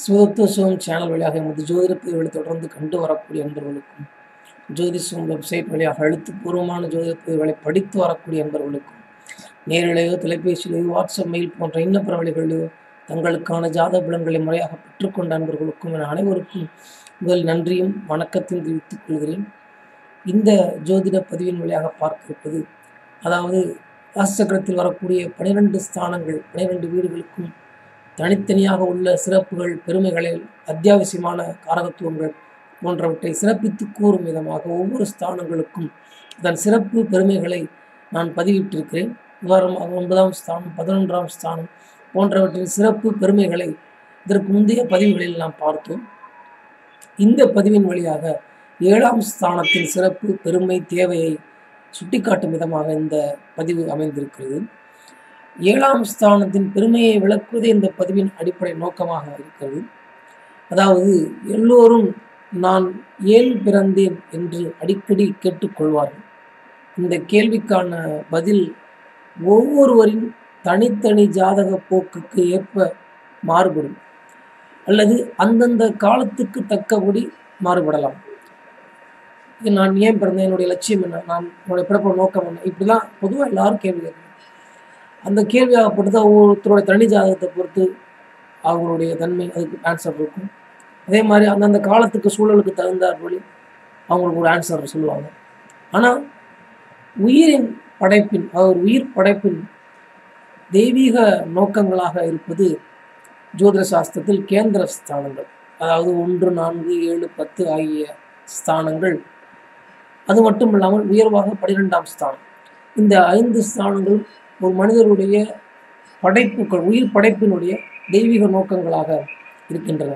சிவதத்துவ சிவம் channel வழியாக எமது ஜோதிட பதிவுகளை தொடர்ந்து கண்டு வரக்கூடிய அன்பர்களுக்கும் ஜோதிஷம் வெப்சைட் வழியாக எழுத்துப்பூர்வமான ஜோதிட பதிவுகளை படித்து வரக்கூடிய அன்பர்களுக்கும் நேரிலேயோ தொலைபேசியிலேயோ வாட்ஸ்அப் மெயில் போன்ற இன்னப்பிற வழிகளிலேயோ தங்களுக்கான ஜாதக பலன்களை முறையாக பெற்றுக்கொண்ட அன்பர்களுக்கும் என அனைவருக்கும் முதல் நன்றியும் வணக்கத்தையும் தெரிவித்துக் கொள்கிறேன் இந்த ஜோதிட பதிவின் வழியாக பார்க்க இருப்பது அதாவது ராசிச்சக்கரத்தில் வரக்கூடிய பனிரெண்டு ஸ்தானங்கள் பனிரெண்டு வீடுகளுக்கும் தனித்தனியாக உள்ள சிறப்புகள் பெருமைகளை அத்தியாவசியமான காரகத்துவங்கள் போன்றவற்றை சிறப்பித்து கூறும் விதமாக ஒவ்வொரு ஸ்தானங்களுக்கும் அதன் சிறப்பு பெருமைகளை நான் பதிவிட்டிருக்கிறேன் உதாரணமாக ஒன்பதாம் ஸ்தானம் பதினொன்றாம் ஸ்தானம் போன்றவற்றின் சிறப்பு பெருமைகளை இதற்கு முந்தைய பதிவுகளில் நாம் பார்த்தோம் இந்த பதிவின் வழியாக ஏழாம் ஸ்தானத்தின் சிறப்பு பெருமை தேவையை சுட்டிக்காட்டும் விதமாக இந்த பதிவு அமைந்திருக்கிறது ஏழாம் ஸ்தானத்தின் பெருமையை விளக்குவதே இந்த பதிவின் அடிப்படை நோக்கமாக இருக்கிறது அதாவது எல்லோரும் நான் ஏன் பிறந்தேன் என்று அடிக்கடி கேட்டுக்கொள்வார்கள் இந்த கேள்விக்கான பதில் ஒவ்வொருவரின் தனித்தனி ஜாதக போக்குக்கு ஏற்ப மாறுபடும் அல்லது அந்தந்த காலத்துக்கு தக்கபடி மாறுபடலாம் இது நான் ஏன் பிறந்தேன் என்னுடைய லட்சியம் என்ன நான் என்னுடைய பிறப்போட நோக்கம் என்ன இப்படிலாம் பொதுவாக எல்லாரும் கேள்வி கேட்கணும் அந்த கேள்வியாகப்பட்டது ஒவ்வொருத்தருடைய தனி ஜாதகத்தை பொறுத்து அவங்களுடைய தன்மை அதுக்கு ஆன்சர் இருக்கும் அதே மாதிரி அந்தந்த காலத்துக்கு சூழலுக்கு தகுந்தாற்படி அவங்களுக்கு ஒரு ஆன்சர் சொல்லுவாங்க ஆனால் உயிரின் படைப்பின் அதாவது உயிர் படைப்பின் தெய்வீக நோக்கங்களாக இருப்பது ஜோதிட சாஸ்திரத்தில் கேந்திர ஸ்தானங்கள் அதாவது ஒன்று நான்கு ஏழு பத்து ஆகிய ஸ்தானங்கள் அது மட்டும் இல்லாமல் உயர்வாக பனிரெண்டாம் ஸ்தானம் இந்த ஐந்து ஸ்தானங்கள் ஒரு மனிதருடைய படைப்புகள் உயிர் படைப்பினுடைய தெய்வீக நோக்கங்களாக இருக்கின்றன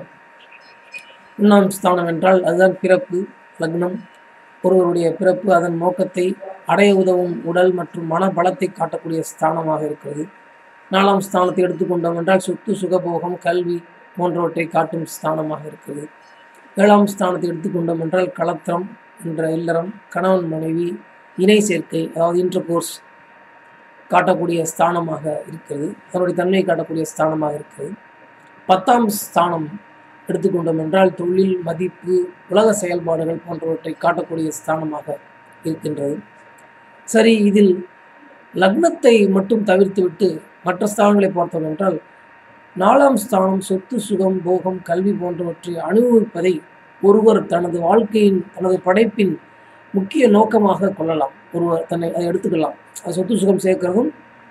ஒன்றாம் ஸ்தானம் என்றால் அதுதான் பிறப்பு லக்னம் ஒருவருடைய பிறப்பு அதன் நோக்கத்தை அடைய உதவும் உடல் மற்றும் மன பலத்தை காட்டக்கூடிய ஸ்தானமாக இருக்கிறது நாலாம் ஸ்தானத்தை எடுத்துக்கொண்டோம் என்றால் சொத்து சுகபோகம் கல்வி போன்றவற்றை காட்டும் ஸ்தானமாக இருக்கிறது ஏழாம் ஸ்தானத்தை எடுத்துக்கொண்டோம் என்றால் களத்திரம் என்ற இல்லறம் கணவன் மனைவி இணை சேர்க்கை அதாவது இன்டர் கோர்ஸ் காட்டக்கூடிய ஸ்தானமாக இருக்கிறது அதனுடைய தன்மையை காட்டக்கூடிய ஸ்தானமாக இருக்கிறது பத்தாம் ஸ்தானம் எடுத்துக்கொண்டோம் என்றால் தொழில் மதிப்பு உலக செயல்பாடுகள் போன்றவற்றை காட்டக்கூடிய ஸ்தானமாக இருக்கின்றது சரி இதில் லக்னத்தை மட்டும் தவிர்த்துவிட்டு மற்ற ஸ்தானங்களை பார்த்தோம் என்றால் நாலாம் ஸ்தானம் சொத்து சுகம் போகம் கல்வி போன்றவற்றை அனுபவிப்பதை ஒருவர் தனது வாழ்க்கையின் தனது படைப்பின் முக்கிய நோக்கமாக கொள்ளலாம் ஒருவர் தன்னை அதை எடுத்துக்கலாம் அது சொத்து சுகம் சேர்க்கிறதும்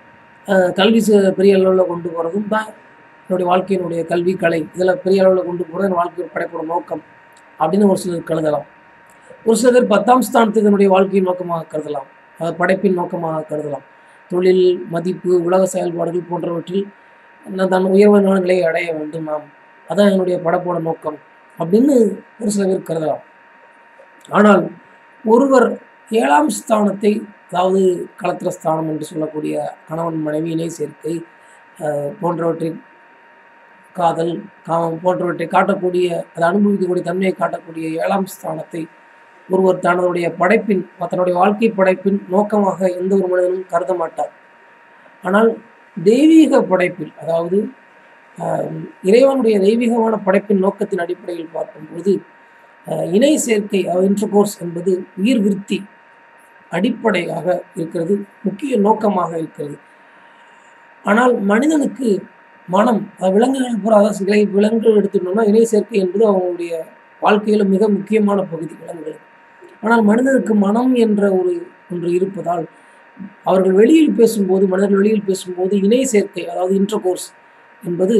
கல்வி பெரிய அளவில் கொண்டு போகிறதும் தான் என்னுடைய வாழ்க்கையினுடைய கல்வி கலை இதில் பெரிய அளவில் கொண்டு போகிறது என் வாழ்க்கை படைப்போட நோக்கம் அப்படின்னு ஒரு சிலர் கருதலாம் ஒரு சில பேர் பத்தாம் ஸ்தானத்தை என்னுடைய வாழ்க்கையின் நோக்கமாக கருதலாம் அது படைப்பின் நோக்கமாக கருதலாம் தொழில் மதிப்பு உலக செயல்பாடுகள் போன்றவற்றில் நான் தன் உயர்வான நிலையை அடைய வேண்டும் நாம் அதான் என்னுடைய படைப்போட நோக்கம் அப்படின்னு ஒரு சில பேர் கருதலாம் ஆனால் ஒருவர் ஏழாம் ஸ்தானத்தை அதாவது களத்திர ஸ்தானம் என்று சொல்லக்கூடிய கணவன் மனைவி இணை சேர்க்கை போன்றவற்றின் காதல் காமம் போன்றவற்றை காட்டக்கூடிய அதை அனுபவிக்கக்கூடிய தன்மையை காட்டக்கூடிய ஏழாம் ஸ்தானத்தை ஒருவர் தன்னுடைய படைப்பின் தன்னுடைய வாழ்க்கை படைப்பின் நோக்கமாக எந்த ஒரு மனிதனும் கருத மாட்டார் ஆனால் தெய்வீக படைப்பில் அதாவது இறைவனுடைய தெய்வீகமான படைப்பின் நோக்கத்தின் அடிப்படையில் பார்க்கும்போது இணை சேர்க்கை இன்டர்கோர்ஸ் என்பது உயிர் விருத்தி அடிப்படையாக இருக்கிறது முக்கிய நோக்கமாக இருக்கிறது ஆனால் மனிதனுக்கு மனம் விலங்குகள் பூரா அதாவது விலங்குகள் எடுத்துட்டோம்னா இணை சேர்க்கை என்பது அவங்களுடைய வாழ்க்கையில் மிக முக்கியமான பகுதி விலங்குகள் ஆனால் மனிதனுக்கு மனம் என்ற ஒரு ஒன்று இருப்பதால் அவர்கள் வெளியில் பேசும்போது மனிதர்கள் வெளியில் பேசும்போது இணை சேர்க்கை அதாவது இன்டர்கோர்ஸ் என்பது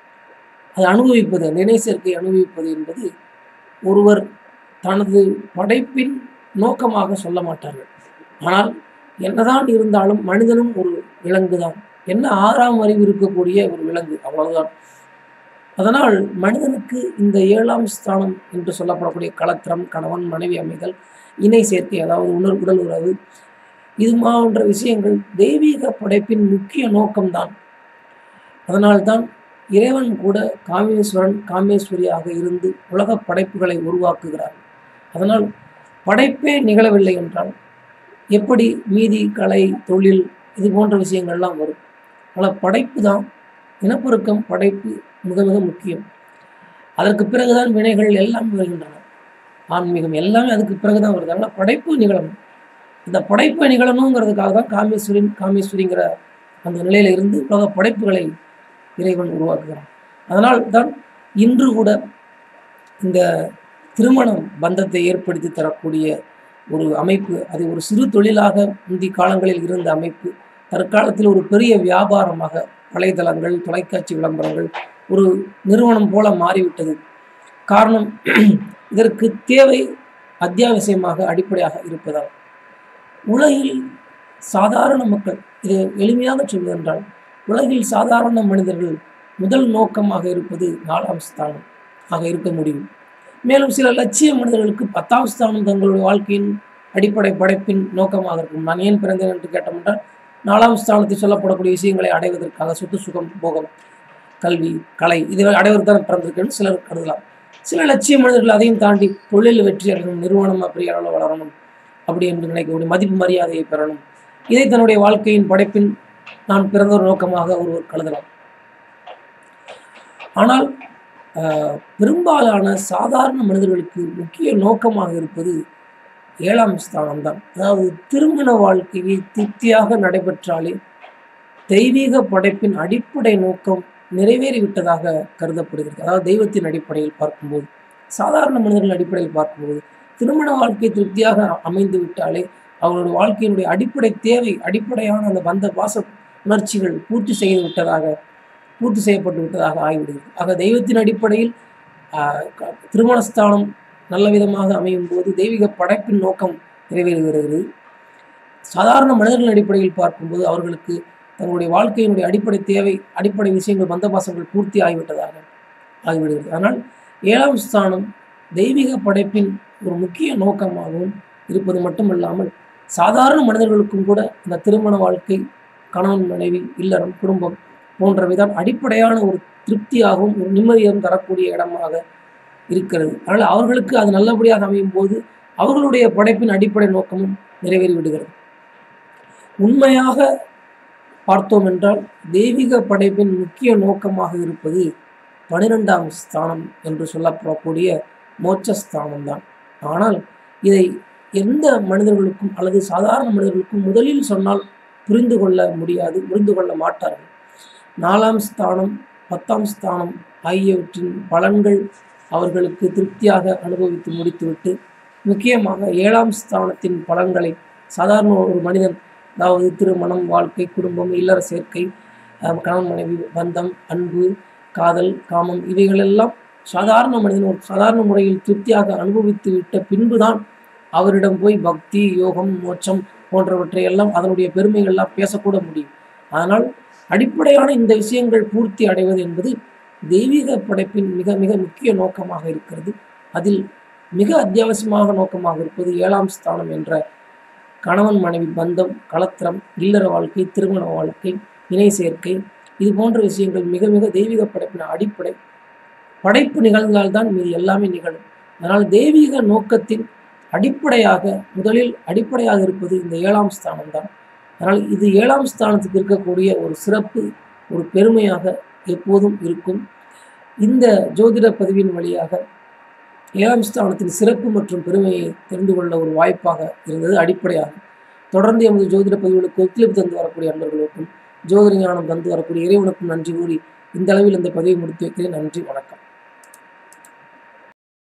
அதை அனுபவிப்பது அந்த இணை சேர்க்கை அனுபவிப்பது என்பது ஒருவர் தனது படைப்பின் நோக்கமாக சொல்ல மாட்டார்கள் ஆனால் என்னதான் இருந்தாலும் மனிதனும் ஒரு விலங்கு தான் என்ன ஆறாம் அறிவு இருக்கக்கூடிய ஒரு விலங்கு அவ்வளவுதான் அதனால் மனிதனுக்கு இந்த ஏழாம் ஸ்தானம் என்று சொல்லப்படக்கூடிய களத்திரம் கணவன் மனைவி அமைதல் இணை சேர்க்கை அதாவது உணர் உடல் உறவு இது போன்ற விஷயங்கள் தெய்வீக படைப்பின் முக்கிய நோக்கம்தான் அதனால்தான் இறைவன் கூட காமேஸ்வரன் காமேஸ்வரியாக இருந்து உலக படைப்புகளை உருவாக்குகிறார் அதனால் படைப்பே நிகழவில்லை என்றால் எப்படி மீதி கலை தொழில் இது போன்ற விஷயங்கள்லாம் வரும் ஆனால் படைப்பு தான் இனப்பெருக்கம் படைப்பு மிக மிக முக்கியம் அதற்கு பிறகுதான் வினைகள் எல்லாம் வருகின்றன ஆன்மீகம் எல்லாமே அதுக்கு பிறகுதான் வருது அதனால் படைப்பு நிகழணும் இந்த படைப்பு நிகழணுங்கிறதுக்காக தான் காமேஸ்வரின் காமேஸ்வரிங்கிற அந்த நிலையில இருந்து உலக படைப்புகளை இறைவன் உருவாக்குகிறான் அதனால் தான் இன்று கூட இந்த திருமணம் பந்தத்தை ஏற்படுத்தி தரக்கூடிய ஒரு அமைப்பு அது ஒரு சிறு தொழிலாக முந்தி காலங்களில் இருந்த அமைப்பு தற்காலத்தில் ஒரு பெரிய வியாபாரமாக வலைதளங்கள் தொலைக்காட்சி விளம்பரங்கள் ஒரு நிறுவனம் போல மாறிவிட்டது காரணம் இதற்கு தேவை அத்தியாவசியமாக அடிப்படையாக இருப்பதால் உலகில் சாதாரண மக்கள் இது எளிமையாக சொல்வதென்றால் உலகில் சாதாரண மனிதர்கள் முதல் நோக்கமாக இருப்பது நாலாம் ஸ்தானம் ஆக இருக்க முடியும் மேலும் சில லட்சிய மனிதர்களுக்கு பத்தாம் ஸ்தானம் தங்களுடைய வாழ்க்கையின் அடிப்படை படைப்பின் நோக்கமாக இருக்கும் நான் ஏன் பிறந்தேன் என்று கேட்டோம்னால் நாலாம் ஸ்தானத்தில் சொல்லப்படக்கூடிய விஷயங்களை அடைவதற்காக சொத்து சுகம் போகம் கல்வி கலை இதை அடைவதற்கு தான் பிறந்திருக்கேன்னு சிலர் கருதலாம் சில லட்சிய மனிதர்கள் அதையும் தாண்டி தொழிலில் வெற்றி அடையணும் நிறுவனம் பெரிய அளவில் வளரணும் அப்படி என்று நினைக்கக்கூடிய மதிப்பு மரியாதையை பெறணும் இதை தன்னுடைய வாழ்க்கையின் படைப்பின் நான் பிறந்த ஒரு நோக்கமாக ஒருவர் கருதலாம் ஆனால் ஆஹ், பெரும்பாலான சாதாரண மனிதர்களுக்கு முக்கிய நோக்கமாக இருப்பது ஏழாம் ஸ்தானம் தான் அதாவது திருமண வாழ்க்கையை திருப்தியாக நடைபெற்றாலே தெய்வீக படைப்பின் அடிப்படை நோக்கம் நிறைவேறிவிட்டதாக கருதப்படுகிறது அதாவது தெய்வத்தின் அடிப்படையில் பார்க்கும்போது சாதாரண மனிதர்கள் அடிப்படையில் பார்க்கும்போது திருமண வாழ்க்கை திருப்தியாக அமைந்து விட்டாலே அவர்களுடைய வாழ்க்கையினுடைய அடிப்படை தேவை அடிப்படையான அந்த பந்த பாச உணர்ச்சிகள் பூர்த்தி செய்து விட்டதாக பூர்த்தி செய்யப்பட்டு விட்டதாக ஆகிவிடுகிறது ஆக தெய்வத்தின் அடிப்படையில் ஆஹ், க- திருமணஸ்தானம் நல்ல விதமாக அமையும் போது தெய்வீக படைப்பின் நோக்கம் நிறைவேறுகிறது சாதாரண மனிதர்கள் அடிப்படையில் பார்க்கும்போது அவர்களுக்கு தங்களுடைய வாழ்க்கையினுடைய அடிப்படை தேவை அடிப்படை விஷயங்கள் பந்தபாசங்கள் பூர்த்தி ஆகிவிட்டதாக ஆகிவிடுகிறது ஆனால் ஏழாம் ஸ்தானம் தெய்வீக படைப்பின் ஒரு முக்கிய நோக்கமாகவும் இருப்பது மட்டுமல்லாமல் சாதாரண மனிதர்களுக்கும் கூட இந்த திருமண வாழ்க்கை கணவன் மனைவி இல்லறம் குடும்பம் போன்றவைதான் அடிப்படையான ஒரு திருப்தியாகவும் ஒரு நிம்மதியாகவும் தரக்கூடிய இடமாக இருக்கிறது அதனால் அவர்களுக்கு அது நல்லபடியாக அமையும் போது அவர்களுடைய படைப்பின் அடிப்படை நோக்கமும் நிறைவேறி விடுகிறது உண்மையாக பார்த்தோம் என்றால் தெய்வீக படைப்பின் முக்கிய நோக்கமாக இருப்பது பனிரெண்டாம் ஸ்தானம் என்று சொல்லப்படக்கூடிய மோட்சஸ்தானம் தான் ஆனால் இதை எந்த மனிதர்களுக்கும் அல்லது சாதாரண மனிதர்களுக்கும் முதலில் சொன்னால் புரிந்து கொள்ள முடியாது புரிந்து கொள்ள மாட்டார்கள் நாலாம் ஸ்தானம் பத்தாம் ஸ்தானம் ஆகியவற்றின் பலன்கள் அவர்களுக்கு திருப்தியாக அனுபவித்து முடித்துவிட்டு முக்கியமாக ஏழாம் ஸ்தானத்தின் பலன்களை சாதாரண ஒரு மனிதன் அதாவது திருமணம் வாழ்க்கை குடும்பம் இல்லற சேர்க்கை அஹ், கணவன் மனைவி பந்தம் அன்பு காதல் காமம் இவைகளெல்லாம் சாதாரண மனிதன் ஒரு சாதாரண முறையில் திருப்தியாக அனுபவித்து விட்ட பின்புதான் அவரிடம் போய் பக்தி யோகம் மோட்சம் போன்றவற்றை எல்லாம் அதனுடைய பெருமைகள்லாம் பேசக்கூட முடியும் அதனால் அடிப்படையான இந்த விஷயங்கள் பூர்த்தி அடைவது என்பது தெய்வீக படைப்பின் மிக மிக முக்கிய நோக்கமாக இருக்கிறது அதில் மிக அத்தியாவசியமாக நோக்கமாக இருப்பது ஏழாம் ஸ்தானம் என்ற கணவன் மனைவி பந்தம் கலத்திரம் இல்லற வாழ்க்கை திருமண வாழ்க்கை இணை சேர்க்கை இது போன்ற விஷயங்கள் மிக மிக தெய்வீக படைப்பின் அடிப்படை படைப்பு நிகழ்ந்தால்தான் மீது எல்லாமே நிகழும் அதனால் தெய்வீக நோக்கத்தின் அடிப்படையாக முதலில் அடிப்படையாக இருப்பது இந்த ஏழாம் ஸ்தானம் தான் அதனால் இது ஏழாம் ஸ்தானத்துக்கு இருக்கக்கூடிய ஒரு சிறப்பு ஒரு பெருமையாக எப்போதும் இருக்கும் இந்த ஜோதிட பதிவின் வழியாக ஏழாம் ஸ்தானத்தின் சிறப்பு மற்றும் பெருமையை தெரிந்து கொள்ள ஒரு வாய்ப்பாக இருந்தது அடிப்படையாகும் தொடர்ந்து எமது ஜோதிட பதிவுகளுக்கு ஒத்துழைப்பு தந்து வரக்கூடிய அன்பர்களுக்கும் ஜோதிட ஞானம் தந்து வரக்கூடிய இறைவனுக்கும் நன்றி கூறி இந்த அளவில் இந்த பதிவை முடித்து வைக்கிறேன் நன்றி வணக்கம்